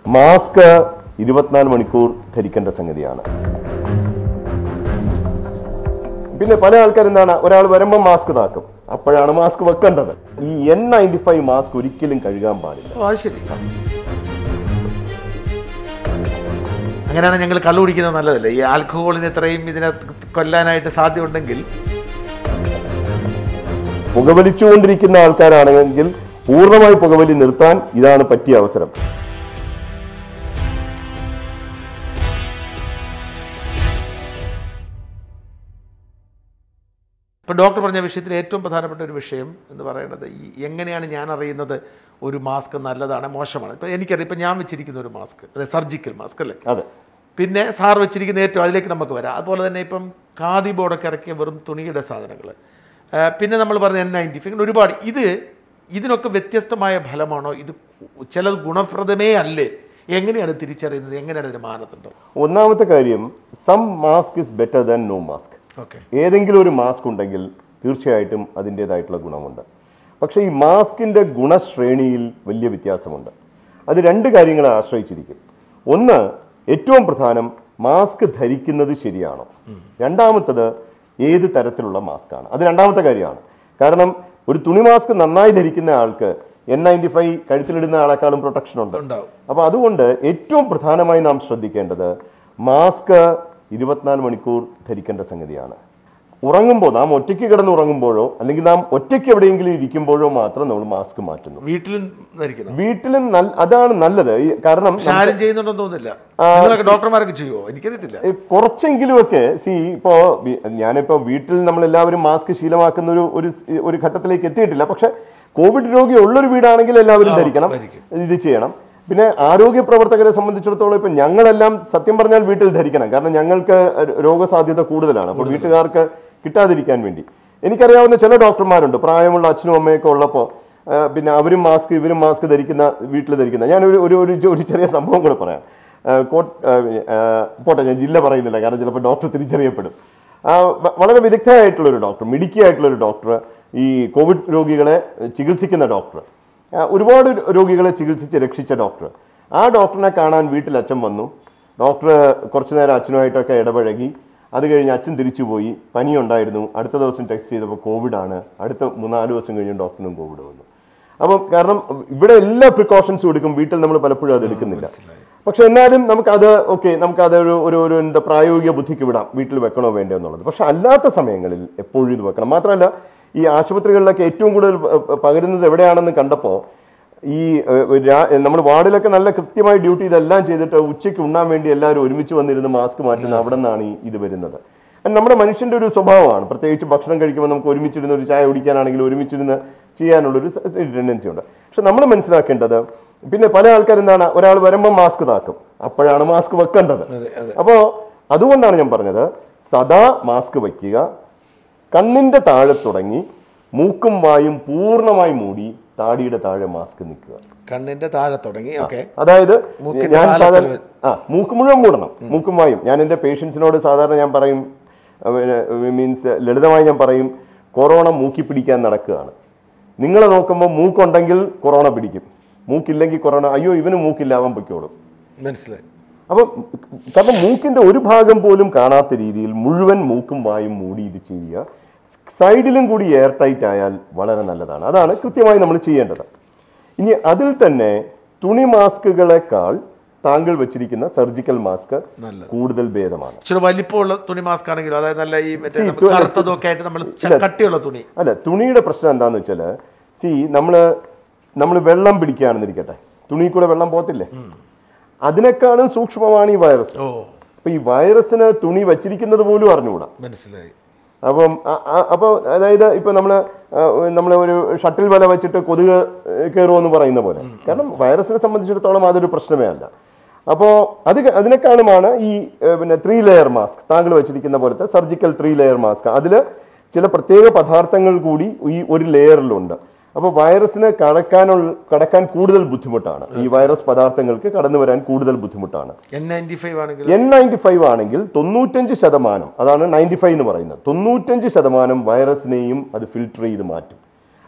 Mask ഇരുപത്തിനാല് മണിക്കൂർ ധരിക്കേണ്ട സംഗതിയാണ് പിന്നെ പല ആൾക്കാർ എന്താണ് ഒരാൾ വരുമ്പോൾ മാസ്ക് താക്കും അപ്പോഴാണ് മാസ്ക് വെക്കേണ്ടത് ഈ എൻ നയൻറ്റി ഫൈവ് മാസ്ക് ഒരിക്കലും കഴുകാൻ പാടില്ല ഓ അത് ശരി അങ്ങനെയാണ് ഞങ്ങൾ കള്ളു കുടിക്കുന്നത് നല്ലതല്ലേ ഈ ആൽക്കഹോളിന് ഇത്രയും ഇതിനകത്ത് കൊല്ലാനായിട്ട് സാധ്യതയുണ്ടെങ്കിൽ പുകവലിച്ചുകൊണ്ടിരിക്കുന്ന ആൾക്കാരാണെങ്കിൽ പൂർണ്ണമായി പുകവലി നിർത്താൻ ഇതാണ് പറ്റിയ അവസരം ഇപ്പോൾ ഡോക്ടർ പറഞ്ഞ വിഷയത്തിൽ ഏറ്റവും പ്രധാനപ്പെട്ട ഒരു വിഷയം എന്ന് പറയുന്നത് ഈ എങ്ങനെയാണ് ഞാൻ അറിയുന്നത് ഒരു മാസ്ക് നല്ലതാണ് മോശമാണ് ഇപ്പോൾ എനിക്കറിയാം ഇപ്പോൾ ഞാൻ വെച്ചിരിക്കുന്ന ഒരു മാസ്ക് അതെ സർജിക്കൽ മാസ്ക് അല്ലേ അതെ പിന്നെ സാർ വെച്ചിരിക്കുന്ന ഏറ്റവും അതിലേക്ക് നമുക്ക് വരാം അതുപോലെ തന്നെ ഇപ്പം ഖാദി ബോർഡൊക്കെ ഇറക്കിയ വെറും തുണിയുടെ സാധനങ്ങൾ പിന്നെ നമ്മൾ പറഞ്ഞ എൻ നയൻറ്റി ഫൈവ് ഇങ്ങനെ ഒരുപാട് ഇത് ഇതിനൊക്കെ വ്യത്യസ്തമായ ഫലമാണോ ഇത് ചിലത് ഗുണപ്രദമേ അല്ലേ എങ്ങനെയാണ് തിരിച്ചറിയുന്നത് എങ്ങനെയാണ് ഇതിന് മാനദണ്ഡം ഒന്നാമത്തെ കാര്യം some mask is better than no mask okay ഏതെങ്കിലും ഒരു മാസ്ക് ഉണ്ടെങ്കിൽ തീർച്ചയായിട്ടും അതിൻ്റെതായിട്ടുള്ള ഗുണമുണ്ട് പക്ഷേ ഈ മാസ്കിൻ്റെ ഗുണശ്രേണിയിൽ വലിയ വ്യത്യാസമുണ്ട് അത് രണ്ട് കാര്യങ്ങളെ ആശ്രയിച്ചിരിക്കും ഒന്ന് ഏറ്റവും പ്രധാനം മാസ്ക് ധരിക്കുന്നത് ശരിയാണോ രണ്ടാമത്തത് ഏത് തരത്തിലുള്ള മാസ്കാണ് അത് രണ്ടാമത്തെ കാര്യമാണ് കാരണം ഒരു തുണി മാസ്ക് നന്നായി ധരിക്കുന്ന ആൾക്ക് എൻ നയൻറ്റി ഫൈവ് കഴുത്തിലിടുന്ന ആളെക്കാളും പ്രൊട്ടക്ഷൻ ഉണ്ട് ഉണ്ടാവും അപ്പോൾ അതുകൊണ്ട് ഏറ്റവും പ്രധാനമായി നാം ശ്രദ്ധിക്കേണ്ടത് മാസ്ക് ഇരുപത്തിനാല് മണിക്കൂർ ധരിക്കേണ്ട സംഗതിയാണ് ഉറങ്ങുമ്പോൾ നാം ഒറ്റയ്ക്ക് കിടന്ന് ഉറങ്ങുമ്പോഴോ അല്ലെങ്കിൽ നാം ഒറ്റയ്ക്ക് എവിടെയെങ്കിലും ഇരിക്കുമ്പോഴോ മാത്രം നമ്മൾ മാസ്ക് മാറ്റുന്നു വീട്ടിലും ധരിക്കണം വീട്ടിലും നല്ല അതാണ് നല്ലത് ഈ കാരണം പക്ഷെ ആരും ചെയ്യുന്നുണ്ടെന്ന് തോന്നുന്നില്ല നിങ്ങളൊക്കെ ഡോക്ടർമാരൊക്കെ ചെയ്യുമോ എനിക്കറിയത്തില്ല ഏ, കുറച്ചെങ്കിലുമൊക്കെ സി ഇപ്പോ വി- ഞാനിപ്പോ വീട്ടിൽ നമ്മൾ എല്ലാവരും മാസ്ക് ശീലമാക്കുന്ന ഒരു ഒരു സ്- ഒരു ഘട്ടത്തിലേക്ക് എത്തിയിട്ടില്ല പക്ഷെ കോവിഡ് രോഗി ഉള്ളൊരു വീടാണെങ്കിൽ എല്ലാവരും ധരിക്കണം ധരിക്കും. ഇത് ചെയ്യണം പിന്നെ ആരോഗ്യ പ്രവർത്തകരെ സംബന്ധിച്ചിടത്തോളം ഇപ്പൊ ഞങ്ങളെല്ലാം സത്യം പറഞ്ഞാൽ വീട്ടിൽ ധരിക്കണം കാരണം ഞങ്ങൾക്ക് രോഗസാധ്യത കൂടുതലാണ് അപ്പോൾ വീട്ടുകാർക്ക് കിട്ടാതിരിക്കാൻ വേണ്ടി എനിക്കറിയാവുന്ന ചില ഡോക്ടർമാരുണ്ട് പ്രായമുള്ള അച്ഛനും അമ്മയൊക്കെ ഉള്ളപ്പോൾ പിന്നെ അവരും മാസ്ക് ഇവരും മാസ്ക് ധരിക്കുന്ന വീട്ടിൽ ധരിക്കുന്ന ഞാൻ ഒരു ഒരു ഒരു ഒരു ചെറിയ സംഭവം കൂടെ പറയാം ആ, കോട്ട് ആ, ആ, പോട്ടെ ഞാൻ ജില്ല പറയുന്നില്ല കാരണം ചിലപ്പോൾ ഡോക്ടർ തിരിച്ചറിയപ്പെടും ആ, വ- വളരെ വിദഗ്ധയായിട്ടുള്ള ഒരു ഡോക്ടർ മിടുക്കിയായിട്ടുള്ള ഒരു ഡോക്ടർ ഈ കോവിഡ് രോഗികളെ ചികിത്സിക്കുന്ന ഡോക്ടർ ആ, ഒരുപാട് രോഗികളെ ചികിത്സിച്ച് രക്ഷിച്ച ഡോക്ടർ ആ ഡോക്ടറിനെ കാണാൻ വീട്ടിൽ അച്ഛൻ വന്നു ഡോക്ടർ കുറച്ചു നേരം അച്ഛനുമായിട്ടൊക്കെ ഇടപഴകി അത് കഴിഞ്ഞ് അച്ഛൻ തിരിച്ചുപോയി പനി ഉണ്ടായിരുന്നു അടുത്ത ദിവസം ടെസ്റ്റ് ചെയ്തപ്പോൾ കോവിഡ് ആണ് അടുത്ത മൂന്നാല് ദിവസം കഴിഞ്ഞ് ഡോക്ടറിനും കോവിഡ് വന്നു അപ്പം കാരണം ഇവിടെ എല്ലാ പ്രിക്കോഷൻസും എടുക്കും വീട്ടിൽ നമ്മൾ പലപ്പോഴും അത് എടുക്കുന്നില്ല പക്ഷെ എന്നാലും നമുക്കത് ഓക്കെ നമുക്കത് ഒരു ഒരു ഒരു എന്താ പ്രായോഗിക ബുദ്ധിക്ക് വിടാം വീട്ടിൽ വെക്കണോ വേണ്ടോ എന്നുള്ളത് പക്ഷെ അല്ലാത്ത സമയങ്ങളിൽ എപ്പോഴും ഇത് വെക്കണം മാത്രമല്ല ഈ ആശുപത്രികളിലൊക്കെ ഏറ്റവും കൂടുതൽ പ- പ- പകരുന്നത് എവിടെയാണെന്ന് കണ്ടപ്പോൾ ഈ നമ്മൾ വാർഡിലൊക്കെ നല്ല കൃത്യമായി ഡ്യൂട്ടി ഇതെല്ലാം ചെയ്തിട്ട് ഉച്ചയ്ക്ക് ഉണ്ണാൻ വേണ്ടി എല്ലാവരും ഒരുമിച്ച് വന്നിരുന്ന് മാസ്ക് മാറ്റുന്ന അവിടെ നിന്നാണ് ഈ ഇത് വരുന്നത് അത് നമ്മുടെ മനുഷ്യന്റെ ഒരു സ്വഭാവമാണ് പ്രത്യേകിച്ച് ഭക്ഷണം കഴിക്കുമ്പോൾ നമുക്ക് ഒരുമിച്ചിരുന്ന് ഒരു ചായ കുടിക്കാനാണെങ്കിൽ ഒരുമിച്ചിരുന്ന് ചെയ്യാനുള്ളൊരു ടെൻഡൻസി ഉണ്ട് പക്ഷെ നമ്മൾ മനസ്സിലാക്കേണ്ടത് പിന്നെ പല ആൾക്കാർ എന്താണ് ഒരാൾ വരുമ്പോൾ മാസ്ക് താക്കും അപ്പോഴാണ് മാസ്ക് വെക്കേണ്ടത് അതെ അതെ അപ്പോൾ അതുകൊണ്ടാണ് ഞാൻ പറഞ്ഞത് സദാ മാസ്ക് വയ്ക്കുക കണ്ണിന്റെ താഴെ തുടങ്ങി മൂക്കും വായും പൂർണ്ണമായി മൂടി താടിയുടെ താഴെ മാസ്ക് നിൽക്കുക കണ്ണിന്റെ താഴെ തുടങ്ങി ഓക്കെ അതായത് മൂക്കിന്റെ ഞാൻ പാലത്തിൽ സാധാരണ ആ മൂക്ക് മുഴുവൻ മൂടണം മൂക്കും വായും ഞാൻ എൻ്റെ പേഷ്യൻസിനോട് സാധാരണ ഞാൻ പറയും മീൻസ് ലളിതമായി ഞാൻ പറയും കൊറോണ മൂക്കി പിടിക്കാൻ നടക്കുകയാണ് നിങ്ങളെ നോക്കുമ്പോൾ മൂക്കുണ്ടെങ്കിൽ കൊറോണ പിടിക്കും മൂക്കില്ലെങ്കിൽ കൊറോണ അയ്യോ ഇവന് മൂക്കില്ല അവൻ പൊയ്ക്കോളും മനസ്സിലായി അപ്പം കാരണം മൂക്കിന്റെ ഒരു ഭാഗം പോലും കാണാത്ത രീതിയിൽ മുഴുവൻ മൂക്കും വായും മൂടി ഇത് ചെയ്യുക സൈഡിലും കൂടി എയർ ടൈറ്റ് ആയാൽ വളരെ നല്ലതാണ് അതാണ് കൃത്യമായി നമ്മൾ ചെയ്യേണ്ടത് ഇനി അതിൽ തന്നെ തുണി മാസ്കുകളെക്കാൾ താങ്കൾ വെച്ചിരിക്കുന്ന സർജിക്കൽ മാസ്ക് നല്ലത്. കൂടുതൽ ഭേദമാണ് ഇച്ചിരി വലിപ്പമുള്ള തുണി മാസ്ക് ആണെങ്കിലും അതായത് നല്ല ഈ മറ്റേ See, നമുക്ക് തു- കറുത്തതൊക്കെ ആയിട്ട് നമ്മൾ ച- കട്ടിയുള്ള തുണി അല്ല തുണിയുടെ പ്രശ്നം എന്താന്ന് വെച്ചാൽ സി നമ്മൾ നമ്മൾ വെള്ളം പിടിക്കുകയാണെന്നിരിക്കട്ടെ തുണി കൂടെ വെള്ളം പോകത്തില്ലേ അതിനേക്കാളും സൂക്ഷ്മമാണ് ഈ വൈറസ് ഓ അപ്പൊ ഈ വൈറസിന് തുണി വച്ചിരിക്കുന്നത് പോലും അറിഞ്ഞുകൂടാ മനസ്സിലായി അപ്പം അ- അ- അപ്പോൾ അതായത് ഇപ്പൊ നമ്മള് നമ്മൾ ഒരു ഷട്ടിൽ വല വെച്ചിട്ട് കൊതുക് കയറുമെന്ന് പറയുന്ന പോലെ കാരണം വൈറസിനെ സംബന്ധിച്ചിടത്തോളം അതൊരു പ്രശ്നമേ അല്ല അപ്പോൾ അത് ക- അതിനേക്കാളുമാണ് ഈ ഏഹ്, പിന്നെ ത്രീ ലെയർ മാസ്ക് താങ്കൾ വെച്ചിരിക്കുന്ന പോലത്തെ സർജിക്കൽ ത്രീ ലെയർ മാസ്ക് അതിൽ ചില പ്രത്യേക പദാർത്ഥങ്ങൾ കൂടി ഈ ഒരു ലെയറിലുണ്ട് അപ്പോൾ വൈറസിന് കടക്കാനുള്ള കടക്കാൻ കൂടുതൽ ബുദ്ധിമുട്ടാണ് ഈ വൈറസ് പദാർത്ഥങ്ങൾക്ക് കടന്നു വരാൻ കൂടുതൽ ബുദ്ധിമുട്ടാണ് എൻ നയൻറ്റി ഫൈവ് ആണെങ്കിൽ എൻ നയൻറ്റി ഫൈവ് ആണെങ്കിൽ തൊണ്ണൂറ്റഞ്ച് ശതമാനം അതാണ് നയൻറ്റി ഫൈവ് എന്ന് പറയുന്നത് തൊണ്ണൂറ്റഞ്ച് ശതമാനം വൈറസിനെയും അത് ഫിൽട്ടർ ചെയ്ത് മാറ്റും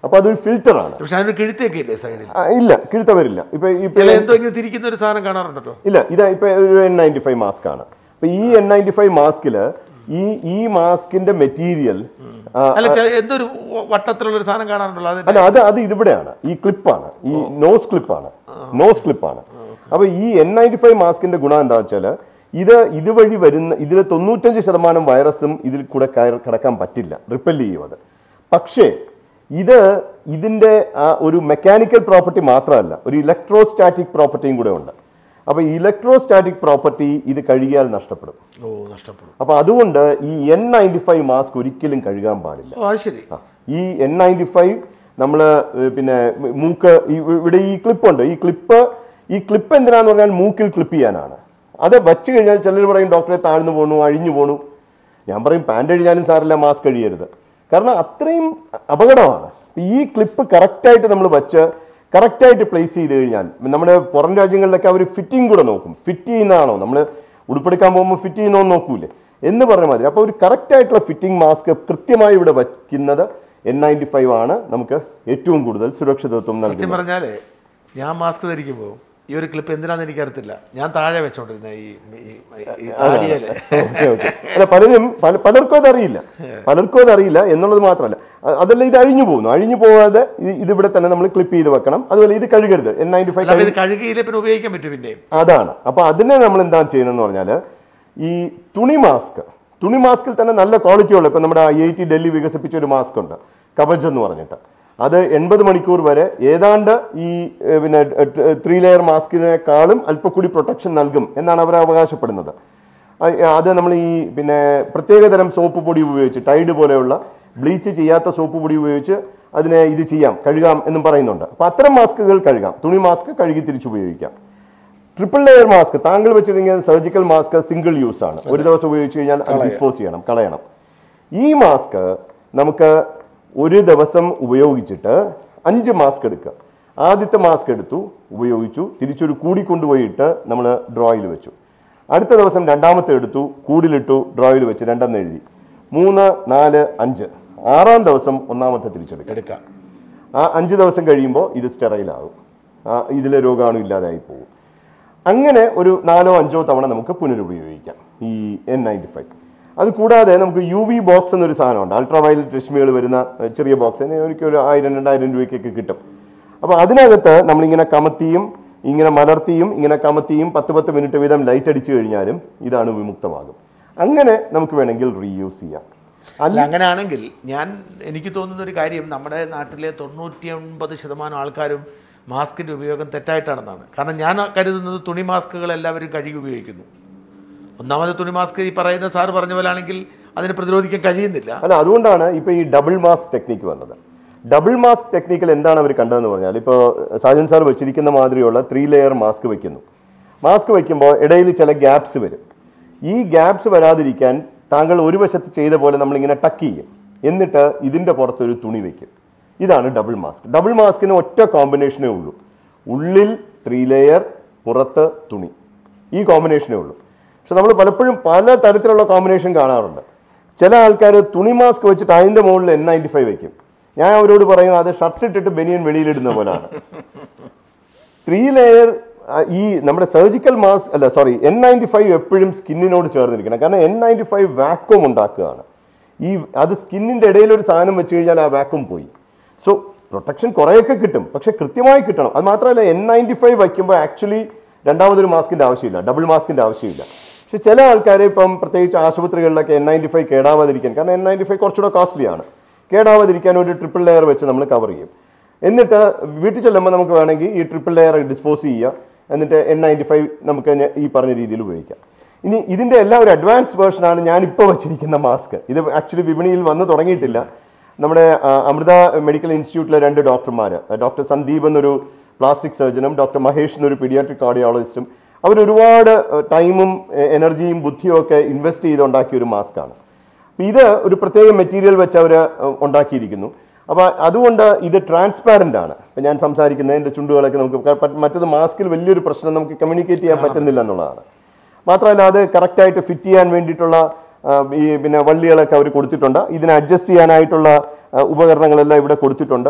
അപ്പോൾ അതൊരു ഫിൽറ്ററാണ് പക്ഷെ അതിനൊരു കിഴുത്തൊക്കെ ഇല്ലേ സൈഡിൽ ആ, ഇല്ല കിഴുത്ത വരില്ല ഇപ്പൊ ഇപ്പൊ ഇല്ല എന്തോ ഇങ്ങനെ തിരിക്കുന്ന ഒരു സാധനം കാണാറുണ്ടല്ലോ ഇല്ല ഇത് ഇപ്പൊ ഒരു എൻ നയൻറ്റി ഫൈവ് മാസ്ക് ആണ് അപ്പൊ ഈ എൻ നയൻറ്റി ഫൈവ് മാസ്കില് ഈ ഈ മാസ്കിന്റെ മെറ്റീരിയൽ അല്ല ചെ- എന്തോ ഒരു വട്ടത്തിലുള്ള ഒരു സാധനം കാണാറുണ്ടല്ലോ അത് അല്ല അത് അത് ഇതിവിടെയാണ് ഈ ക്ലിപ്പാണ് ഈ നോസ് ക്ലിപ്പാണ് നോസ് ക്ലിപ്പാണ് അപ്പൊ ഈ എൻ നയൻറ്റി ഫൈവ് മാസ്കിന്റെ ഗുണം എന്താ വെച്ചാൽ ഇത് ഇതുവഴി വരുന്ന ഇതിൽ തൊണ്ണൂറ്റഞ്ച് ശതമാനം വൈറസും ഇതിൽ കൂടെ കയറി കിടക്കാൻ പറ്റില്ല റിപ്പൽ ചെയ്യും അത് പക്ഷേ ഇത് ഇതിന്റെ ആ ഒരു മെക്കാനിക്കൽ പ്രോപ്പർട്ടി മാത്രമല്ല ഒരു ഇലക്ട്രോസ്റ്റാറ്റിക് പ്രോപ്പർട്ടിയും കൂടെ ഉണ്ട് അപ്പൊ ഇലക്ട്രോസ്റ്റാറ്റിക് പ്രോപ്പർട്ടി ഇത് കഴുകിയാൽ നഷ്ടപ്പെടും ഓ നഷ്ടപ്പെടും അപ്പൊ അതുകൊണ്ട് ഈ എൻ നയൻറ്റി ഫൈവ് മാസ്ക് ഒരിക്കലും കഴുകാൻ പാടില്ല ഓ അത് ശരി ആ, ഈ എൻ നയൻറ്റി ഫൈവ് നമ്മൾ പിന്നെ മൂക്ക് ഈ- ഇവിടെ ഈ ക്ലിപ്പ് ഉണ്ട് ഈ ക്ലിപ്പ് ഈ ക്ലിപ്പ് എന്തിനാന്ന് പറഞ്ഞാൽ മൂക്കിൽ ക്ലിപ്പ് ചെയ്യാനാണ് അത് വച്ചു കഴിഞ്ഞാൽ ചിലർ പറയും ഡോക്ടറെ താഴ്ന്നു പോണു അഴിഞ്ഞു പോണു ഞാൻ പറയും പാൻ്റ് അഴിഞ്ഞാലും സാറില്ല മാസ്ക് കഴിയരുത് കാരണം അത്രയും അപകടമാണ് ഈ ക്ലിപ്പ് കറക്റ്റായിട്ട് നമ്മൾ വച്ച് കറക്റ്റായിട്ട് പ്ലേസ് ചെയ്ത് കഴിഞ്ഞാൽ നമ്മുടെ പുറം രാജ്യങ്ങളിലൊക്കെ അവർ ഫിറ്റിംഗ് കൂടെ നോക്കും ഫിറ്റ് ചെയ്യുന്നതാണോ നമ്മൾ ഉടുപ്പെടുക്കാൻ പോകുമ്പോൾ ഫിറ്റ് ചെയ്യുന്നോ നോക്കൂലേ എന്ന് പറഞ്ഞ മാതിരി അപ്പോൾ ഒരു കറക്റ്റ് ആയിട്ടുള്ള ഫിറ്റിംഗ് മാസ്ക് കൃത്യമായി ഇവിടെ വയ്ക്കുന്നത് എൻ നയൻറ്റി ഫൈവ് ആണ് നമുക്ക് ഏറ്റവും കൂടുതൽ സുരക്ഷിതത്വം നൽകുന്നത് സത്യം പറഞ്ഞാലേ ഞാൻ മാസ്ക് ധരിക്കുമ്പോൾ ഈ ഒരു ക്ലിപ്പ് എന്തിനാന്ന് എനിക്കറിയത്തില്ല ഞാൻ താഴെ വെച്ചോണ്ടിരുന്ന ഈ ഈ- ഈ താടിയല്ലേ ഓക്കെ ഓക്കെ അല്ല പലരും പല പലർക്കും അതറിയില്ല പലർക്കും അതറിയില്ല എന്നുള്ളത് മാത്രമല്ല അ- അതല്ല ഇത് അഴിഞ്ഞു പോകുന്നു അഴിഞ്ഞു പോകാതെ ഇത് ഇതിവിടെ തന്നെ നമ്മൾ ക്ലിപ്പ് ചെയ്ത് വെക്കണം അതുപോലെ ഇത് കഴുകരുത് എൻ നയൻറ്റി ഫൈവ് അല്ല ഇത് കഴുകിയില്ലേ പിന്നെ ഉപയോഗിക്കാൻ പറ്റും പിന്നെയും അതാണ് അപ്പൊ അതിനെ നമ്മൾ എന്താ ചെയ്യണമെന്ന് പറഞ്ഞാൽ ഈ തുണി മാസ്ക് തുണി മാസ്കിൽ തന്നെ നല്ല ക്വാളിറ്റി ഉള്ള ഇപ്പൊ നമ്മുടെ ഐ ഐ ടി ഡൽഹി വികസിപ്പിച്ച ഒരു മാസ്ക് ഉണ്ട് കവച് എന്ന് പറഞ്ഞിട്ട് അത് എൺപത് മണിക്കൂർ വരെ ഏതാണ്ട് ഈ ഏഹ്, പിന്നെ ത്രീ ലെയർ മാസ്കിനേക്കാളും അല്പക്കൂടി പ്രൊട്ടക്ഷൻ നൽകും എന്നാണ് അവർ അവകാശപ്പെടുന്നത് അ- അത് നമ്മൾ ഈ പിന്നെ പ്രത്യേകതരം സോപ്പ് പൊടി ഉപയോഗിച്ച് ടൈഡ് പോലെയുള്ള ബ്ലീച്ച് ചെയ്യാത്ത സോപ്പ് പൊടി ഉപയോഗിച്ച് അതിനെ ഇത് ചെയ്യാം കഴുകാം എന്നും പറയുന്നുണ്ട് അപ്പൊ അത്തരം മാസ്കുകൾ കഴുകാം തുണി മാസ്ക് കഴുകി തിരിച്ചുപയോഗിക്കാം ട്രിപ്പിൾ ലെയർ മാസ്ക് താങ്കൾ വെച്ചിരിക്കുന്ന സർജിക്കൽ മാസ്ക് സിംഗിൾ യൂസ് ആണ് ഒരു ദിവസം ഉപയോഗിച്ച് കഴിഞ്ഞാൽ അത് ഡിസ്പോസ് ചെയ്യണം കളയണം ഈ മാസ്ക് നമുക്ക് ഒരു ദിവസം ഉപയോഗിച്ചിട്ട് അഞ്ച് മാസ്ക് എടുക്കുക ആദ്യത്തെ മാസ്ക് എടുത്തു ഉപയോഗിച്ചു തിരിച്ചൊരു കൂടി കൊണ്ടുപോയിട്ട് നമ്മൾ ഡ്രോയിൽ വെച്ചു അടുത്ത ദിവസം രണ്ടാമത്തെ എടുത്തു കൂടിലിട്ടു ഡ്രോയിൽ വെച്ച് രണ്ടെന്ന് എഴുതി മൂന്ന് നാല് അഞ്ച് ആറാം ദിവസം ഒന്നാമത്തെ തിരിച്ചെടുക്കുക എടുക്കാം ആ അഞ്ച് ദിവസം കഴിയുമ്പോൾ ഇത് സ്റ്റെറൈലാകും ആ ഇതിലെ രോഗാണു ഇല്ലാതായി പോകും അങ്ങനെ ഒരു നാലോ അഞ്ചോ തവണ നമുക്ക് പുനരുപയോഗിക്കാം ഈ എൻ നയൻറ്റി ഫൈവ് അത് കൂടാതെ നമുക്ക് യു വി ബോക്സ് എന്നൊരു സാധനമുണ്ട് അൾട്രാ വയലറ്റ് രശ്മികൾ വരുന്ന ഏഹ്, ചെറിയ ബോക്സ് എനിക്ക് ഒരു ആയിരം രണ്ടായിരം രൂപയ്ക്കൊക്കെ കിട്ടും അപ്പോൾ അതിനകത്ത് നമ്മളിങ്ങനെ കമത്തിയും ഇങ്ങനെ മലർത്തിയും ഇങ്ങനെ കമത്തിയും പത്ത് പത്ത് മിനിറ്റ് വീതം ലൈറ്റ് അടിച്ചു കഴിഞ്ഞാലും ഇതാണ് വിമുക്തമാകും അങ്ങനെ നമുക്ക് വേണമെങ്കിൽ റീയൂസ് ചെയ്യാം അല്ല അങ്ങനെയാണെങ്കിൽ ഞാൻ എനിക്ക് തോന്നുന്ന ഒരു കാര്യം നമ്മുടെ നാട്ടിലെ തൊണ്ണൂറ്റി ഒൻപത് ശതമാനം ആൾക്കാരും മാസ്കിൻ്റെ ഉപയോഗം തെറ്റായിട്ടാണെന്നാണ് കാരണം ഞാൻ കരുതുന്നത് തുണി മാസ്കുകൾ എല്ലാവരും കഴുകി ഉപയോഗിക്കുന്നു ഒന്നാമത് തുണി മാസ്ക് ഈ പറയുന്ന സാറ് പറഞ്ഞ പോലെ ആണെങ്കിൽ അതിനെ പ്രതിരോധിക്കാൻ കഴിയുന്നില്ല അല്ല അതുകൊണ്ടാണ് ഇപ്പൊ ഈ ഡബിൾ മാസ്ക് ടെക്നിക്ക് വന്നത് ഡബിൾ മാസ്ക് ടെക്നിക്കിൽ എന്താണ് അവർ കണ്ടതെന്ന് പറഞ്ഞാൽ ഇപ്പോൾ സാജൻ സാർ വെച്ചിരിക്കുന്ന മാതിരിയുള്ള ത്രീ ലെയർ മാസ്ക് വെക്കുന്നു മാസ്ക് വെക്കുമ്പോൾ ഇടയിൽ ചില ഗ്യാപ്സ് വരും ഈ ഗ്യാപ്സ് വരാതിരിക്കാൻ താങ്കൾ ഒരു വശത്ത് ചെയ്ത പോലെ നമ്മളിങ്ങനെ ടക്ക് ചെയ്യും എന്നിട്ട് ഇതിന്റെ പുറത്തൊരു തുണി വെക്കും ഇതാണ് ഡബിൾ മാസ്ക് ഡബിൾ മാസ്കിന് ഒറ്റ കോമ്പിനേഷനേ ഉള്ളൂ ഉള്ളിൽ ത്രീ ലെയർ പുറത്ത് തുണി ഈ കോമ്പിനേഷനേ ഉള്ളൂ പക്ഷെ നമ്മൾ പലപ്പോഴും പല തരത്തിലുള്ള കോമ്പിനേഷൻ കാണാറുണ്ട് ചില ആൾക്കാർ തുണി മാസ്ക് വെച്ചിട്ട് അതിന്റെ മുകളിൽ എൻ നയൻറ്റി ഫൈവ് വെക്കും ഞാൻ അവരോട് പറയും അത് ഷർട്ട് ഇട്ടിട്ട് ബനിയൻ വെളിയിലിടുന്ന പോലാണ് ത്രീ ലെയർ ഈ നമ്മുടെ സർജിക്കൽ മാസ്ക് അല്ല സോറി എൻ നയൻറ്റി ഫൈവ് എപ്പോഴും സ്കിന്നിനോട് ചേർന്നിരിക്കണം കാരണം എൻ നയൻറ്റി ഫൈവ് വാക്വം ഉണ്ടാക്കുകയാണ് ഈ അത് സ്കിന്നിന്റെ ഇടയിൽ ഒരു സാധനം വെച്ച് കഴിഞ്ഞാൽ ആ വാക്വം പോയി സോ പ്രൊട്ടക്ഷൻ കുറേയൊക്കെ കിട്ടും പക്ഷെ കൃത്യമായി കിട്ടണം അത് മാത്രമല്ല എൻ നയൻറ്റി ഫൈവ് വയ്ക്കുമ്പോൾ ആക്ച്വലി രണ്ടാമതൊരു മാസ്കിന്റെ ആവശ്യമില്ല ഡബിൾ മാസ്കിന്റെ ആവശ്യമില്ല പക്ഷെ ചില ആൾക്കാർ ഇപ്പം പ്രത്യേകിച്ച് ആശുപത്രികളിലൊക്കെ എൻ നയൻറ്റി ഫൈവ് കേടാവാതിരിക്കാൻ കാരണം എൻ നയൻറ്റി ഫൈവ് കുറച്ചുകൂടെ കോസ്റ്റ്ലി ആണ് കേടാവാതിരിക്കാൻ ഒരു ട്രിപ്പിൾ ലെയർ വെച്ച് നമ്മൾ കവർ ചെയ്യും എന്നിട്ട് വീട്ടിൽ ചെല്ലുമ്പോൾ നമുക്ക് വേണമെങ്കിൽ ഈ ട്രിപ്പിൾ ലെയർ ഡിസ്പോസ് ചെയ്യുക എന്നിട്ട് എൻ നയൻറ്റി ഫൈവ് നമുക്ക് ഞ- ഈ പറഞ്ഞ രീതിയിൽ ഉപയോഗിക്കാം ഇനി ഇതിന്റെ എല്ലാം ഒരു അഡ്വാൻസ് വേർഷനാണ് ഞാൻ ഇപ്പോൾ വെച്ചിരിക്കുന്ന മാസ്ക് ഇത് ആക്ച്വലി വിപണിയിൽ വന്ന് തുടങ്ങിയിട്ടില്ല നമ്മുടെ ആ, അമൃത മെഡിക്കൽ ഇൻസ്റ്റിറ്റ്യൂട്ടിലെ രണ്ട് ഡോക്ടർമാർ ഡോക്ടർ സന്ദീപ് എന്നൊരു പ്ലാസ്റ്റിക് സർജനും ഡോക്ടർ മഹേഷ് എന്നൊരു പീഡിയാട്രിക് കാർഡിയോളജിസ്റ്റും അവർ ഒരുപാട് ടൈമും എനർജിയും ബുദ്ധിയും ഒക്കെ ഇൻവെസ്റ്റ് ചെയ്ത് ഉണ്ടാക്കിയ ഒരു മാസ്കാണ് അപ്പൊ ഇത് ഒരു പ്രത്യേക മെറ്റീരിയൽ വെച്ച് അവർ ഉണ്ടാക്കിയിരിക്കുന്നു അപ്പോൾ അതുകൊണ്ട് ഇത് ട്രാൻസ്പാരന്റ് ആണ് ഇപ്പം ഞാൻ സംസാരിക്കുന്ന എൻ്റെ ചുണ്ടുകളൊക്കെ നമുക്ക് ക- പ- മറ്റത് മാസ്കിൽ വലിയൊരു പ്രശ്നം നമുക്ക് കമ്മ്യൂണിക്കേറ്റ് ചെയ്യാൻ പറ്റുന്നില്ല എന്നുള്ളതാണ് മാത്രമല്ല അത് കറക്റ്റായിട്ട് ഫിറ്റ് ചെയ്യാൻ വേണ്ടിയിട്ടുള്ള ആ, ഈ പിന്നെ വള്ളികളൊക്കെ അവർ കൊടുത്തിട്ടുണ്ട് ഇതിനെ അഡ്ജസ്റ്റ് ചെയ്യാനായിട്ടുള്ള ആ, ഉപകരണങ്ങളെല്ലാം ഇവിടെ കൊടുത്തിട്ടുണ്ട്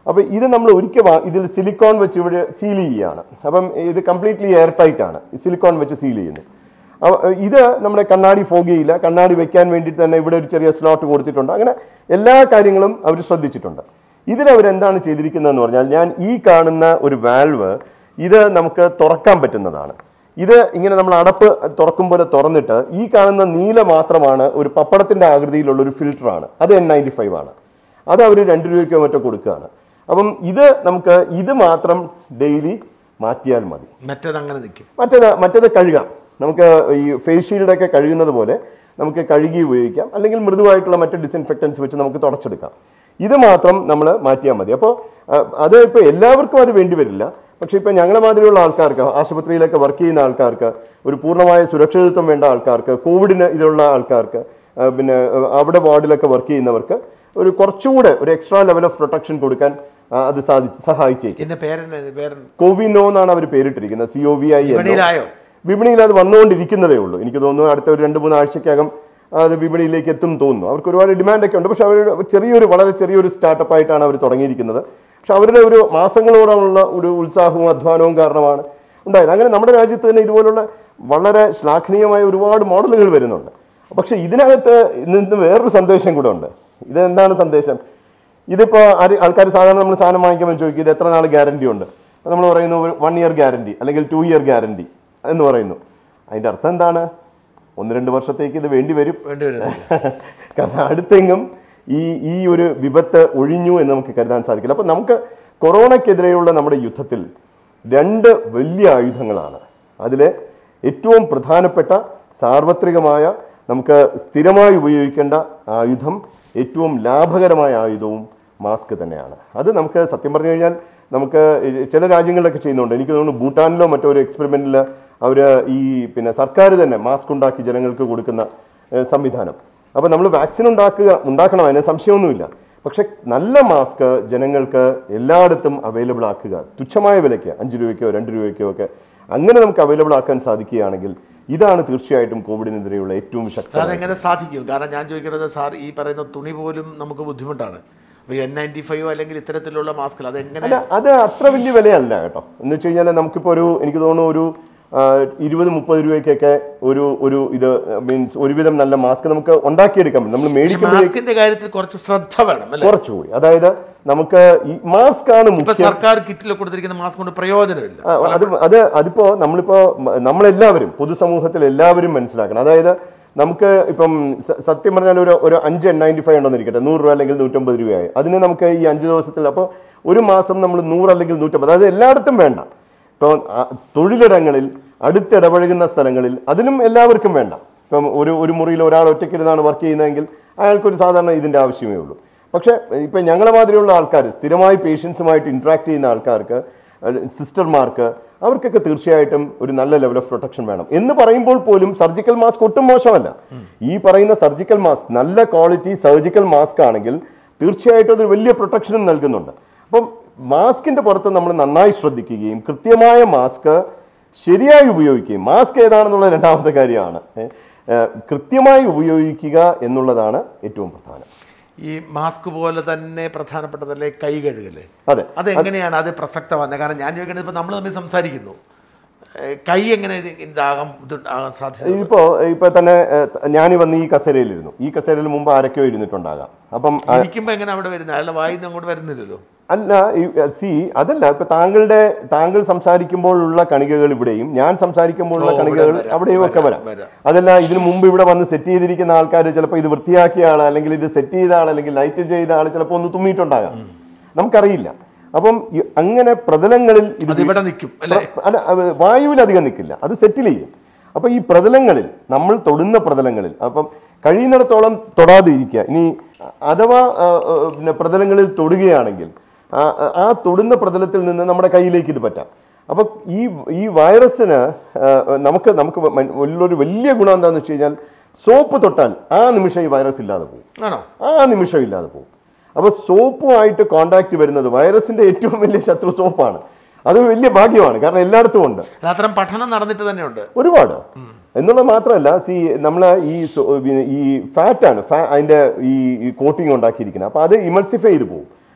അപ്പോൾ ഇത് നമ്മൾ ഒരിക്കൽ വാ- ഇതിൽ സിലിക്കോൺ വെച്ച് ഇവിടെ സീൽ ചെയ്യുകയാണ് അപ്പം ഇത് കംപ്ലീറ്റ്ലി എയർ ടൈറ്റ് ആണ് സിലിക്കോൺ വെച്ച് സീൽ ചെയ്യുന്നു അവ- ഇത് നമ്മുടെ കണ്ണാടി ഫോഗിയില്ല കണ്ണാടി വെക്കാൻ വേണ്ടിയിട്ട് തന്നെ ഇവിടെ ഒരു ചെറിയ സ്ലോട്ട് കൊടുത്തിട്ടുണ്ട് അങ്ങനെ എല്ലാ കാര്യങ്ങളും അവർ ശ്രദ്ധിച്ചിട്ടുണ്ട് ഇതിൽ അവരെന്താണ് ചെയ്തിരിക്കുന്നതെന്ന് പറഞ്ഞാൽ ഞാൻ ഈ കാണുന്ന ഒരു വാൽവ് ഇത് നമുക്ക് തുറക്കാൻ പറ്റുന്നതാണ് ഇത് ഇങ്ങനെ നമ്മൾ അടപ്പ് തുറക്കും പോലെ തുറന്നിട്ട് ഈ കാണുന്ന നീല മാത്രമാണ് ഒരു പപ്പടത്തിന്റെ ആകൃതിയിലുള്ള ഒരു ഫിൽറ്ററാണ് അത് എൻ നയൻറ്റി ഫൈവ് ആണ് അത് അവർ രണ്ട് രൂപയ്ക്കോ മറ്റോ കൊടുക്കുകയാണ് അപ്പം ഇത് നമുക്ക് ഇത് മാത്രം ഡെയിലി മാറ്റിയാൽ മതി മറ്റേത് അങ്ങനെ നിൽക്കും മറ്റേത് മറ്റേത് കഴുകാം നമുക്ക് ഈ ഫേസ് ഷീൽഡൊക്കെ കഴുകുന്നത് പോലെ നമുക്ക് കഴുകി ഉപയോഗിക്കാം അല്ലെങ്കിൽ മൃദുവായിട്ടുള്ള മറ്റ് ഡിസിൻഫെക്റ്റൻസ് വെച്ച് നമുക്ക് തുടച്ചെടുക്കാം ഇത് മാത്രം നമ്മൾ മാറ്റിയാൽ മതി അപ്പോൾ അത് ഇപ്പോൾ എല്ലാവർക്കും അത് വേണ്ടി വരില്ല പക്ഷേ ഇപ്പോൾ ഞങ്ങളെ മാതിരിയുള്ള ആൾക്കാർക്ക് ആശുപത്രിയിലൊക്കെ വർക്ക് ചെയ്യുന്ന ആൾക്കാർക്ക് ഒരു പൂർണ്ണമായ സുരക്ഷിതത്വം വേണ്ട ആൾക്കാർക്ക് കോവിഡിന് ഇതിലുള്ള ആൾക്കാർക്ക് ആ, പിന്നെ ആ, അവിടെ വാർഡിലൊക്കെ വർക്ക് ചെയ്യുന്നവർക്ക് ഒരു കുറച്ചുകൂടെ ഒരു എക്സ്ട്രാ ലെവൽ ഓഫ് പ്രൊട്ടക്ഷൻ കൊടുക്കാൻ ആ, അത് സാധിച്ചു സഹായിച്ചേക്കും എന്റെ പേരെന്നെ പേരൻ കോവിനോ എന്നാണ് അവർ പേരിട്ടിരിക്കുന്നത് സി ഒ വി ഐ വിപണിയിലായോ വിപണിയിൽ അത് വന്നുകൊണ്ടിരിക്കുന്നതേ ഉള്ളൂ എനിക്ക് തോന്നുന്നു അടുത്ത ഒരു രണ്ട് മൂന്ന് ആഴ്ചക്കകം അത് വിപണിയിലേക്ക് എത്തും തോന്നുന്നു അവർക്ക് ഒരുപാട് ഡിമാൻഡൊക്കെ ഉണ്ട് പക്ഷെ അവർ ചെറിയൊരു വളരെ ചെറിയൊരു സ്റ്റാർട്ടപ്പ് ആയിട്ടാണ് അവർ തുടങ്ങിയിരിക്കുന്നത് പക്ഷെ അവരുടെ ഒരു മാസങ്ങളോളമുള്ള ഒരു ഉത്സാഹവും അധ്വാനവും കാരണമാണ് ഉണ്ടായത് അങ്ങനെ നമ്മുടെ രാജ്യത്ത് തന്നെ ഇതുപോലുള്ള വളരെ ശ്ലാഘനീയമായ ഒരുപാട് മോഡലുകൾ വരുന്നുണ്ട് പക്ഷെ ഇതിനകത്ത് നിന്ന് വേറൊരു സന്ദേശം കൂടെ ഉണ്ട് ഇത് എന്താണ് സന്ദേശം ഇതിപ്പോൾ ആൾക്കാർ സാധാരണ നമ്മൾ സാധനം വാങ്ങിക്കുമ്പോൾ ചോദിക്കും ഇത് എത്ര നാൾ ഗ്യാരണ്ടി ഉണ്ട് നമ്മൾ പറയുന്നു ഒരു വൺ ഇയർ ഗ്യാരണ്ടി അല്ലെങ്കിൽ ടു ഇയർ ഗ്യാരണ്ടി എന്ന് പറയുന്നു അതിൻ്റെ അർത്ഥം എന്താണ് ഒന്ന് രണ്ട് വർഷത്തേക്ക് ഇത് വേണ്ടി വരും വേണ്ടി വരുന്നത് കാരണം അടുത്തെങ്ങും ഈ ഈ ഒരു വിപത്ത് ഒഴിഞ്ഞു എന്ന് നമുക്ക് കരുതാൻ സാധിക്കില്ല അപ്പം നമുക്ക് കൊറോണയ്ക്കെതിരെയുള്ള നമ്മുടെ യുദ്ധത്തിൽ രണ്ട് വലിയ ആയുധങ്ങളാണ് അതിലെ ഏറ്റവും പ്രധാനപ്പെട്ട സാർവത്രികമായ നമുക്ക് സ്ഥിരമായി ഉപയോഗിക്കേണ്ട ആയുധം ഏറ്റവും ലാഭകരമായ ആയുധവും മാസ്ക് തന്നെയാണ് അത് നമുക്ക് സത്യം പറഞ്ഞു കഴിഞ്ഞാൽ നമുക്ക് ചില രാജ്യങ്ങളിലൊക്കെ ചെയ്യുന്നുണ്ട് എനിക്ക് തോന്നുന്നു ഭൂട്ടാനിലോ മറ്റോ ഒരു എക്സ്പെരിമെന്റിൽ അവർ ഈ പിന്നെ സർക്കാർ തന്നെ മാസ്ക് ഉണ്ടാക്കി ജനങ്ങൾക്ക് കൊടുക്കുന്ന ഏഹ്, സംവിധാനം അപ്പോൾ നമ്മൾ വാക്സിൻ ഉണ്ടാക്കുക ഉണ്ടാക്കണം അതിന് സംശയമൊന്നുമില്ല പക്ഷെ നല്ല മാസ്ക് ജനങ്ങൾക്ക് എല്ലായിടത്തും അവൈലബിൾ ആക്കുക തുച്ഛമായ വിലയ്ക്ക് അഞ്ച് രൂപയ്ക്കോ രണ്ട് രൂപയ്ക്കോ ഒക്കെ അങ്ങനെ നമുക്ക് അവൈലബിൾ ആക്കാൻ സാധിക്കുകയാണെങ്കിൽ ഇതാണ് തീർച്ചയായിട്ടും കോവിഡിനെതിരെയുള്ള ഏറ്റവും ശക്തമായ അതെങ്ങനെ സാധിക്കും കാരണം ഞാൻ ചോദിക്കുന്നത് സാർ ഈ പറയുന്ന തുണി പോലും നമുക്ക് ബുദ്ധിമുട്ടാണ് അപ്പോൾ എൻ നയൻറ്റി ഫൈവ് അല്ലെങ്കിൽ ഇത്തരത്തിലുള്ള മാസ്കുകൾ അതെങ്ങനെ അല്ല അത് അത്ര വലിയ വിലയല്ല കേട്ടോ എന്ന് വെച്ച് കഴിഞ്ഞാൽ നമുക്കിപ്പോൾ ഒരു എനിക്ക് തോന്നുന്നു ഒരു ആ, ഇരുപത് മുപ്പത് രൂപയ്ക്കൊക്കെ ഒരു ഒരു ഇത് മീൻസ് ഒരുവിധം നല്ല മാസ്ക് നമുക്ക് ഉണ്ടാക്കിയെടുക്കാൻ പറ്റും നമ്മൾ മേടിക്കുമ്പോൾ മാസ്കിന്റെ കാര്യത്തിൽ കുറച്ച് ശ്രദ്ധ വേണം അല്ലേ കുറച്ചുകൂടി അതായത് നമുക്ക് ഈ മാസ്ക് ആണ് ഇപ്പൊ മുഖ്യം സർക്കാർ കിറ്റിൽ കൊടുത്തിരിക്കുന്ന മാസ്ക് കൊണ്ട് പ്രയോജനമില്ല ആ, അത് അത് അതിപ്പോ നമ്മളിപ്പോ മ- നമ്മളെല്ലാവരും പൊതുസമൂഹത്തിൽ എല്ലാവരും മനസ്സിലാക്കണം അതായത് നമുക്ക് ഇപ്പം സ- സത്യം പറഞ്ഞാൽ ഒരു ഒരു അഞ്ച് എൻ നയൻറ്റി ഫൈവ് ഉണ്ടെന്നിരിക്കട്ടെ നൂറ് രൂപ അല്ലെങ്കിൽ നൂറ്റമ്പത് രൂപയായി അതിന് നമുക്ക് ഈ അഞ്ച് ദിവസത്തിൽ അപ്പോൾ ഒരു മാസം നമ്മൾ നൂറ് അല്ലെങ്കിൽ നൂറ്റമ്പത് അതായത് എല്ലായിടത്തും വേണ്ട ഇപ്പോൾ ആ, തൊഴിലിടങ്ങളിൽ അടുത്തിടപഴകുന്ന സ്ഥലങ്ങളിൽ അതിനും എല്ലാവർക്കും വേണ്ട ഇപ്പം ഒരു ഒരു മുറിയിൽ ഒരാൾ ഒറ്റയ്ക്കിരുന്നാണ് വർക്ക് ചെയ്യുന്നതെങ്കിൽ അയാൾക്കൊരു സാധാരണ ഇതിൻ്റെ ആവശ്യമേ ഉള്ളൂ പക്ഷേ ഇപ്പം ഞങ്ങളെ മാതിരിയുള്ള ആൾക്കാർ സ്ഥിരമായി പേഷ്യൻസുമായിട്ട് ഇൻട്രാക്ട് ചെയ്യുന്ന ആൾക്കാർക്ക് സിസ്റ്റർമാർക്ക് അവർക്കൊക്കെ തീർച്ചയായിട്ടും ഒരു നല്ല ലെവൽ ഓഫ് പ്രൊട്ടക്ഷൻ വേണം എന്ന് പറയുമ്പോൾ പോലും സർജിക്കൽ മാസ്ക് ഒട്ടും മോശമല്ല ഈ പറയുന്ന സർജിക്കൽ മാസ്ക് നല്ല ക്വാളിറ്റി സർജിക്കൽ മാസ്ക് ആണെങ്കിൽ തീർച്ചയായിട്ടും അത് വലിയ പ്രൊട്ടക്ഷനും നൽകുന്നുണ്ട് അപ്പം മാസ്കിന്റെ പുറത്ത് നമ്മൾ നന്നായി ശ്രദ്ധിക്കുകയും കൃത്യമായ മാസ്ക് ശരിയായി ഉപയോഗിക്കുകയും മാസ്ക് ഏതാണെന്നുള്ള രണ്ടാമത്തെ കാര്യമാണ് ഏ, ഏ, കൃത്യമായി ഉപയോഗിക്കുക എന്നുള്ളതാണ് ഏറ്റവും പ്രധാനം ഈ മാസ്ക് പോലെ തന്നെ പ്രധാനപ്പെട്ടതല്ലേ കൈ കഴുകല് അതെ അതെങ്ങനെയാണ് അത് പ്രസക്തമാകുന്നത് കാരണം ഞാൻ ചോദിക്കുന്നത് ഇപ്പൊ നമ്മൾ തമ്മിൽ സംസാരിക്കുന്നു ഏഹ് കൈ എങ്ങനെ ഇത് ഇതാകാൻ ഇത് ആകാൻ സാധ്യത ഇപ്പോ ഇപ്പൊ തന്നെ ഞാൻ വന്ന് ഈ കസേരയിലിരുന്നു ഈ കസേരയിൽ മുമ്പ് ആരൊക്കെയോ ഇരുന്നിട്ടുണ്ടാകാം അപ്പം ആ, ഇരിക്കുമ്പോ എങ്ങനെ അവിടെ വരുന്നത് അയാളുടെ വായിന്ന് അങ്ങോട്ട് വരുന്നില്ലല്ലോ അല്ല സി അതല്ല ഇപ്പൊ താങ്കളുടെ താങ്കൾ സംസാരിക്കുമ്പോഴുള്ള കണികകൾ ഇവിടെയും ഞാൻ സംസാരിക്കുമ്പോഴുള്ള ഓ, ഇവിടെ കണികകൾ വരാം, അവിടെയും ഒക്കെ വരാം വരാം. അതല്ല ഇതിനു മുമ്പ് ഇവിടെ വന്ന് സെറ്റ് ചെയ്തിരിക്കുന്ന ആൾക്കാർ ചിലപ്പോൾ ഇത് വൃത്തിയാക്കിയ ആൾ അല്ലെങ്കിൽ ഇത് സെറ്റ് ചെയ്ത ആൾ അല്ലെങ്കിൽ ലൈറ്റ് ചെയ്ത ആൾ ചിലപ്പോൾ ഒന്ന് തുമ്മിയിട്ടുണ്ടാകാം നമുക്കറിയില്ല അപ്പം ഈ അങ്ങനെ പ്രതലങ്ങളിൽ ഇത് അത് ഇവിടെ നിൽക്കും അല്ലേ പ്ര- അല്ല അത് വായുവിൽ അധികം നിൽക്കില്ല അത് സെറ്റിൽ ചെയ്യും അപ്പൊ ഈ പ്രതലങ്ങളിൽ നമ്മൾ തൊടുന്ന പ്രതലങ്ങളിൽ അപ്പം കഴിയുന്നിടത്തോളം തൊടാതെ ഇരിക്കുക ഇനി അഥവാ ആ, ആ, പിന്നെ പ്രതലങ്ങളിൽ തൊടുകയാണെങ്കിൽ ആ ആ- ആ തൊടുന്ന പ്രതലത്തിൽ നിന്ന് നമ്മുടെ കയ്യിലേക്ക് ഇത് പറ്റാം അപ്പൊ ഈ ഈ വൈറസിന് ആ, നമുക്ക് നമുക്ക് മ- ഉള്ളൊരു വലിയ ഗുണം എന്താണെന്ന് വെച്ച് കഴിഞ്ഞാൽ സോപ്പ് തൊട്ടാൽ ആ നിമിഷം ഈ വൈറസ് ഇല്ലാതെ പോകും ആണോ ആ നിമിഷം ഇല്ലാതെ പോകും അപ്പൊ സോപ്പുമായിട്ട് കോണ്ടാക്ട് വരുന്നത് വൈറസിന്റെ ഏറ്റവും വലിയ ശത്രു സോപ്പാണ് അതൊരു വലിയ ഭാഗ്യമാണ് കാരണം എല്ലായിടത്തും ഉണ്ട് അത് അത്തരം പഠനം നടന്നിട്ട് തന്നെയുണ്ട് ഒരുപാട് എന്നുള്ളത് മാത്രമല്ല സി നമ്മൾ ഈ സോ- ഈ ഫാറ്റാണ് ഫാ അതിന്റെ ഈ കോട്ടിങ് ഉണ്ടാക്കിയിരിക്കുന്നത് അപ്പൊ അത് ഇമൾസിഫൈ ചെയ്ത് പോകും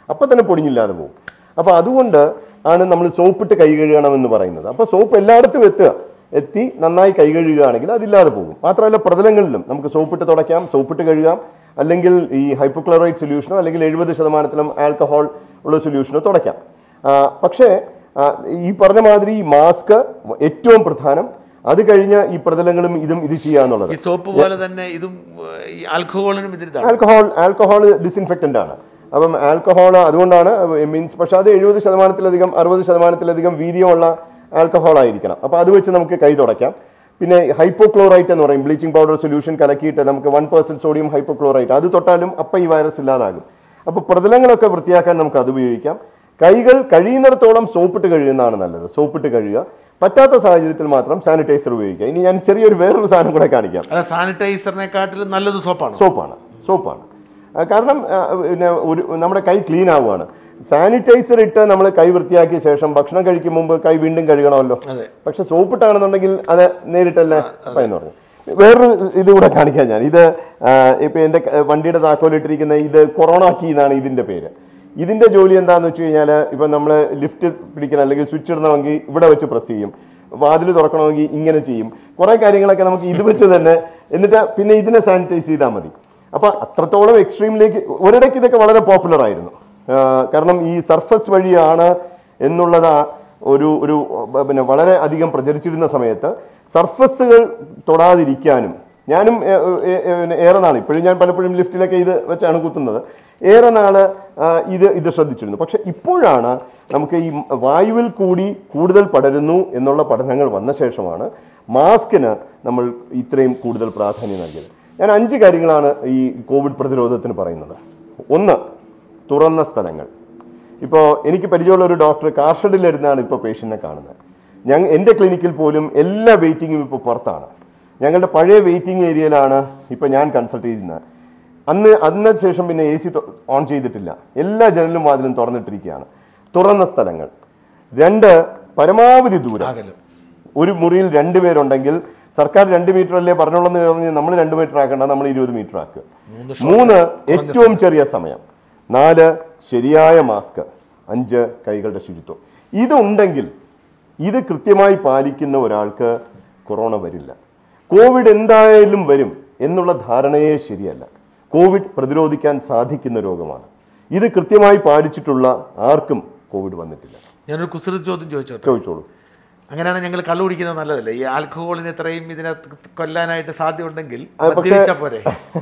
അപ്പം തന്നെ പൊടിഞ്ഞില്ലാതെ പോകും അപ്പോൾ അതുകൊണ്ട് ആണ് നമ്മൾ സോപ്പിട്ട് കൈ കഴുകണമെന്ന് പറയുന്നത് അപ്പോൾ സോപ്പ് എല്ലായിടത്തും എത്തുക എത്തി നന്നായി കൈ കഴുകുകയാണെങ്കിൽ അതില്ലാതെ പോകും മാത്രമല്ല പ്രതലങ്ങളിലും നമുക്ക് സോപ്പിട്ട് തുടയ്ക്കാം സോപ്പിട്ട് കഴുകാം അല്ലെങ്കിൽ ഈ ഹൈപ്പോക്ലോറൈഡ് സൊല്യൂഷനോ അല്ലെങ്കിൽ എഴുപത് ശതമാനത്തിലും ആൽക്കഹോൾ ഉള്ള സൊല്യൂഷനോ തുടയ്ക്കാം ആ, പക്ഷേ ആ, ഈ പറഞ്ഞ മാതിരി ഈ മാസ്ക് ഏറ്റവും പ്രധാനം അത് കഴിഞ്ഞ് ഈ പ്രതലങ്ങളും ഇതും ഇത് ചെയ്യാന്നുള്ളത് ഈ സോപ്പ് പോലെ തന്നെ ഇതും ഏഹ്, ഈ ആൽക്കഹോളിനും ഇതിന് ആൽക്കഹോൾ ആൽക്കഹോൾ ഡിസിൻഫെക്റ്റന്റ് ആണ് അപ്പം ആൽക്കഹോൾ അതുകൊണ്ടാണ് മീൻസ് പക്ഷെ അത് എഴുപത് ശതമാനത്തിലധികം അറുപത് ശതമാനത്തിലധികം വീര്യമുള്ള ആൽക്കഹോൾ ആയിരിക്കണം അപ്പോൾ അത് വെച്ച് നമുക്ക് കൈ തുടയ്ക്കാം പിന്നെ ഹൈപ്പോക്ലോറൈറ്റ് എന്ന് പറയും ബ്ലീച്ചിങ് പൗഡർ സൊല്യൂഷൻ കലക്കിയിട്ട് നമുക്ക് വൺ പെർസെന്റ് സോഡിയം ഹൈപ്പോക്ലോറൈറ്റ് അത് തൊട്ടാലും അപ്പം ഈ വൈറസ് ഇല്ലാതാകും അപ്പോൾ പ്രതലങ്ങളൊക്കെ വൃത്തിയാക്കാൻ നമുക്ക് അത് ഉപയോഗിക്കാം കൈകൾ കഴിയുന്നിടത്തോളം സോപ്പിട്ട് കഴുകുന്നതാണ് നല്ലത് സോപ്പിട്ട് കഴുകുക പറ്റാത്ത സാഹചര്യത്തിൽ മാത്രം സാനിറ്റൈസർ ഉപയോഗിക്കുക ഇനി ഞാൻ ചെറിയൊരു വേറൊരു സാധനം കൂടെ കാണിക്കാം അല്ല സാനിറ്റൈസറിനെക്കാട്ടിലും നല്ലത് സോപ്പാണ് സോപ്പാണ് സോപ്പാണ് ആ, കാരണം ആ, പിന്നെ ഒരു നമ്മുടെ കൈ ക്ലീൻ ആവുകയാണ് സാനിറ്റൈസർ ഇട്ട് നമ്മൾ കൈ വൃത്തിയാക്കിയ ശേഷം ഭക്ഷണം കഴിക്കും മുമ്പ് കൈ വീണ്ടും കഴുകണമല്ലോ അതെ പക്ഷെ സോപ്പിട്ടാണെന്നുണ്ടെങ്കിൽ അത് നേരിട്ടല്ലേ എന്ന് പറഞ്ഞു വേറൊരു ഇത് കൂടെ കാണിക്കാം ഞാൻ ഇത് ആ, ഇപ്പൊ എന്റെ ക- വണ്ടിയുടെ താക്കോലിട്ടിരിക്കുന്ന ഇത് കൊറോണ കീ എന്നാണ് ഇതിന്റെ പേര് ഇതിന്റെ ജോലി എന്താന്ന് വെച്ച് കഴിഞ്ഞാൽ ഇപ്പൊ നമ്മൾ ലിഫ്റ്റ് പിടിക്കണം അല്ലെങ്കിൽ സ്വിച്ച് ഇടണമെങ്കിൽ ഇവിടെ വെച്ച് പ്രസ് ചെയ്യും വാതിൽ തുറക്കണമെങ്കിൽ ഇങ്ങനെ ചെയ്യും കുറെ കാര്യങ്ങളൊക്കെ നമുക്ക് ഇത് വെച്ച് തന്നെ എന്നിട്ട് പിന്നെ ഇതിനെ സാനിറ്റൈസ് ചെയ്താൽ മതി അപ്പൊ അത്രത്തോളം എക്സ്ട്രീമിലേക്ക് ഒരിടയ്ക്ക് ഇതൊക്കെ വളരെ പോപ്പുലർ ആയിരുന്നു ആ, കാരണം ഈ സർഫസ് വഴിയാണ് എന്നുള്ളത് ആ ഒരു ഒരു ബ- പിന്നെ വളരെ അധികം പ്രചരിച്ചിരുന്ന സമയത്ത് സർഫസുകൾ തൊടാതിരിക്കാനും ഞാനും ഏ, ഏ, ഏ, പിന്നെ ഏറെ നാൾ ഇപ്പോഴും ഞാൻ പലപ്പോഴും ലിഫ്റ്റിലൊക്കെ ഇത് വെച്ചാണ് കുത്തുന്നത് ഏറെ നാള് ആ, ഇത് ഇത് ശ്രദ്ധിച്ചിരുന്നു പക്ഷെ ഇപ്പോഴാണ് നമുക്ക് ഈ വായുവിൽ കൂടി കൂടുതൽ പടരുന്നു എന്നുള്ള പഠനങ്ങൾ വന്ന ശേഷമാണ് മാസ്കിന് നമ്മൾ ഇത്രയും കൂടുതൽ പ്രാധാന്യം നൽകിയത് ഞാൻ അഞ്ച് കാര്യങ്ങളാണ് ഈ കോവിഡ് പ്രതിരോധത്തിന് പറയുന്നത് ഒന്ന് തുറന്ന സ്ഥലങ്ങൾ ഇപ്പോൾ എനിക്ക് പരിചയമുള്ള ഒരു ഡോക്ടർ കാർഷഡിലിരുന്നാണ് ഇപ്പോൾ പേഷ്യൻറ്റിനെ കാണുന്നത് ഞങ്ങൾ എൻ്റെ ക്ലിനിക്കിൽ പോലും എല്ലാ വെയിറ്റിങ്ങും ഇപ്പോൾ പുറത്താണ് ഞങ്ങളുടെ പഴയ വെയിറ്റിംഗ് ഏരിയയിലാണ് ഇപ്പോൾ ഞാൻ കൺസൾട്ട് ചെയ്യുന്നത് അന്ന് അതിന് ശേഷം പിന്നെ എ സി ഓൺ ചെയ്തിട്ടില്ല എല്ലാ ജനലും വാതിലും തുറന്നിട്ടിരിക്കുകയാണ് തുറന്ന സ്ഥലങ്ങൾ രണ്ട് പരമാവധി ദൂരം അകലും ഒരു മുറിയിൽ രണ്ട് പേരുണ്ടെങ്കിൽ സർക്കാർ രണ്ട് മീറ്റർ അല്ലേ പറഞ്ഞോളൂ എന്ന് പറഞ്ഞ് നമ്മൾ രണ്ട് മീറ്റർ ആക്കണ്ട നമ്മൾ ഇരുപത് മീറ്റർ ആക്കുക മൂന്ന് ഏറ്റവും ചെറിയ സമയം നാല് ശരിയായ മാസ്ക് അഞ്ച് കൈകളുടെ ശുചിത്വം ഇതുണ്ടെങ്കിൽ ഇത് കൃത്യമായി പാലിക്കുന്ന ഒരാൾക്ക് കൊറോണ വരില്ല കോവിഡ് എന്തായാലും വരും എന്നുള്ള ധാരണയെ ശരിയല്ല കോവിഡ് പ്രതിരോധിക്കാൻ സാധിക്കുന്ന രോഗമാണ് ഇത് കൃത്യമായി പാലിച്ചിട്ടുള്ള ആർക്കും കോവിഡ് വന്നിട്ടില്ല ഞാനൊരു കുസൃതി ചോദ്യം ചോദിച്ചോട്ടെ ചോദിച്ചോളൂ അങ്ങനെയാണ് ഞങ്ങൾ കള്ളു കുടിക്കുന്നത് നല്ലതല്ലേ ഈ ആൽക്കഹോളിന് ഇത്രയും ഇതിനകത്ത് കൊല്ലാനായിട്ട് സാധ്യത ഉണ്ടെങ്കിൽ അത് പക്ഷേ- മദ്യപിച്ചാ പോരെ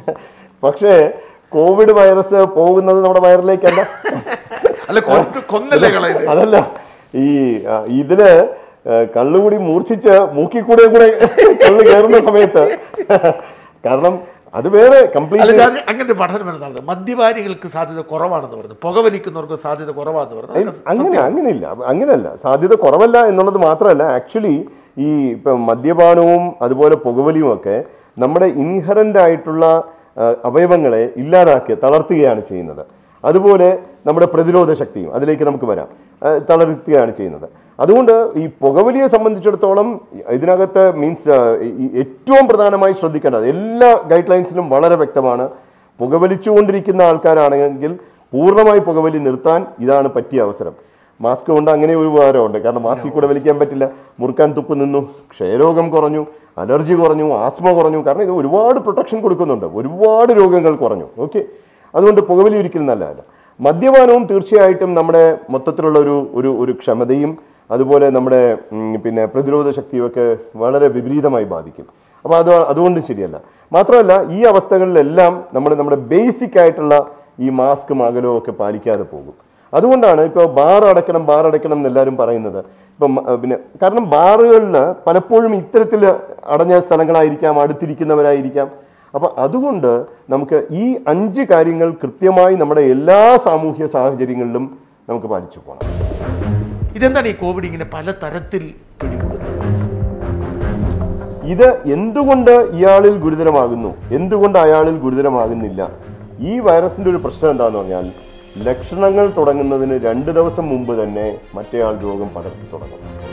പക്ഷേ കോവിഡ് വൈറസ് പോകുന്നത് നമ്മുടെ വയറിലേക്കല്ല അല്ല കൊന്ന് കൊന്നല്ലേ കളയത് അതല്ല ഈ ആ, ഇതില് ആ, കള്ളുകൂടി മൂർച്ഛിച്ച് മൂക്കി കൂടെ കൂടെ കള്ള് കയറുന്ന സമയത്ത് കാരണം അത് വേറെ അല്ല കംപ്ലീറ്റ് ഞാൻ അങ്ങനെ ഒരു പഠനം വരുന്നതാണ് മദ്യപാനികൾക്ക് സാധ്യത കുറവാണെന്ന് പറഞ്ഞു പുകവലിക്കുന്നവർക്ക് സാധ്യത കുറവാണെന്ന് പറഞ്ഞു അതൊക്കെ അങ്ങനെ അങ്ങനെയില്ല അങ്ങനെയല്ല സാധ്യത കുറവല്ല എന്നുള്ളത് മാത്രമല്ല ആക്ച്വലി ഈ ഇപ്പം മദ്യപാനവും അതുപോലെ പുകവലിയും ഒക്കെ നമ്മുടെ ഇൻഹറൻ്റ് ആയിട്ടുള്ള ആ, അവയവങ്ങളെ ഇല്ലാതാക്കി തളർത്തുകയാണ് ചെയ്യുന്നത് അതുപോലെ നമ്മുടെ പ്രതിരോധ ശക്തിയും അതിലേക്ക് നമുക്ക് വരാം ആ, തളർത്തുകയാണ് ചെയ്യുന്നത് അതുകൊണ്ട് ഈ പുകവലിയെ സംബന്ധിച്ചിടത്തോളം ഇതിനകത്ത് മീൻസ് ഏറ്റവും പ്രധാനമായി ശ്രദ്ധിക്കേണ്ടത് എല്ലാ ഗൈഡ് ലൈൻസിലും വളരെ വ്യക്തമാണ് പുകവലിച്ചുകൊണ്ടിരിക്കുന്ന ആൾക്കാരാണെങ്കിൽ പൂർണ്ണമായി പുകവലി നിർത്താൻ ഇതാണ് പറ്റിയ അവസരം മാസ്ക് കൊണ്ട് അങ്ങനെ ഒരു ഉപകാരമുണ്ട് കാരണം മാസ്കിൽ കൂടെ വലിക്കാൻ പറ്റില്ല മുറുക്കാൻ തുപ്പ് നിന്നു ക്ഷയരോഗം കുറഞ്ഞു അലർജി കുറഞ്ഞു ആസ്മ കുറഞ്ഞു കാരണം ഇത് ഒരുപാട് പ്രൊട്ടക്ഷൻ കൊടുക്കുന്നുണ്ട് ഒരുപാട് രോഗങ്ങൾ കുറഞ്ഞു ഓക്കെ അതുകൊണ്ട് പുകവലി ഒരിക്കലും നല്ലതല്ല മദ്യപാനവും തീർച്ചയായിട്ടും നമ്മുടെ മൊത്തത്തിലുള്ള ഒരു ഒരു ഒരു ക്ഷമതയും അതുപോലെ നമ്മുടെ ഉം, പിന്നെ പ്രതിരോധ ശക്തിയൊക്കെ വളരെ വിപരീതമായി ബാധിക്കും അപ്പോൾ അത് അതുകൊണ്ടും ശരിയല്ല മാത്രമല്ല ഈ അവസ്ഥകളിലെല്ലാം നമ്മൾ നമ്മുടെ ബേസിക് ആയിട്ടുള്ള ഈ മാസ്കും അകലവും ഒക്കെ പാലിക്കാതെ പോകും അതുകൊണ്ടാണ് ഇപ്പോൾ ബാർ അടയ്ക്കണം ബാർ അടയ്ക്കണം എന്ന് എല്ലാവരും പറയുന്നത് ഇപ്പം അഹ് പിന്നെ കാരണം ബാറുകളിൽ പലപ്പോഴും ഇത്തരത്തിൽ അടഞ്ഞ സ്ഥലങ്ങളായിരിക്കാം അടുത്തിരിക്കുന്നവരായിരിക്കാം അപ്പൊ അതുകൊണ്ട് നമുക്ക് ഈ അഞ്ച് കാര്യങ്ങൾ കൃത്യമായി നമ്മുടെ എല്ലാ സാമൂഹ്യ സാഹചര്യങ്ങളിലും നമുക്ക് പാലിച്ചു പോകണം ഇതെന്താണ് ഈ കോവിഡ് ഇങ്ങനെ പല തരത്തിൽ പിടികൂടുന്നത് ഇത് എന്തുകൊണ്ട് ഇയാളിൽ ഗുരുതരമാകുന്നു എന്തുകൊണ്ട് അയാളിൽ ഗുരുതരമാകുന്നില്ല ഈ വൈറസിന്റെ ഒരു പ്രശ്നം എന്താന്ന് പറഞ്ഞാൽ ലക്ഷണങ്ങൾ തുടങ്ങുന്നതിന് രണ്ട് ദിവസം മുമ്പ് തന്നെ മറ്റേയാൾ രോഗം പടർത്തി തുടങ്ങും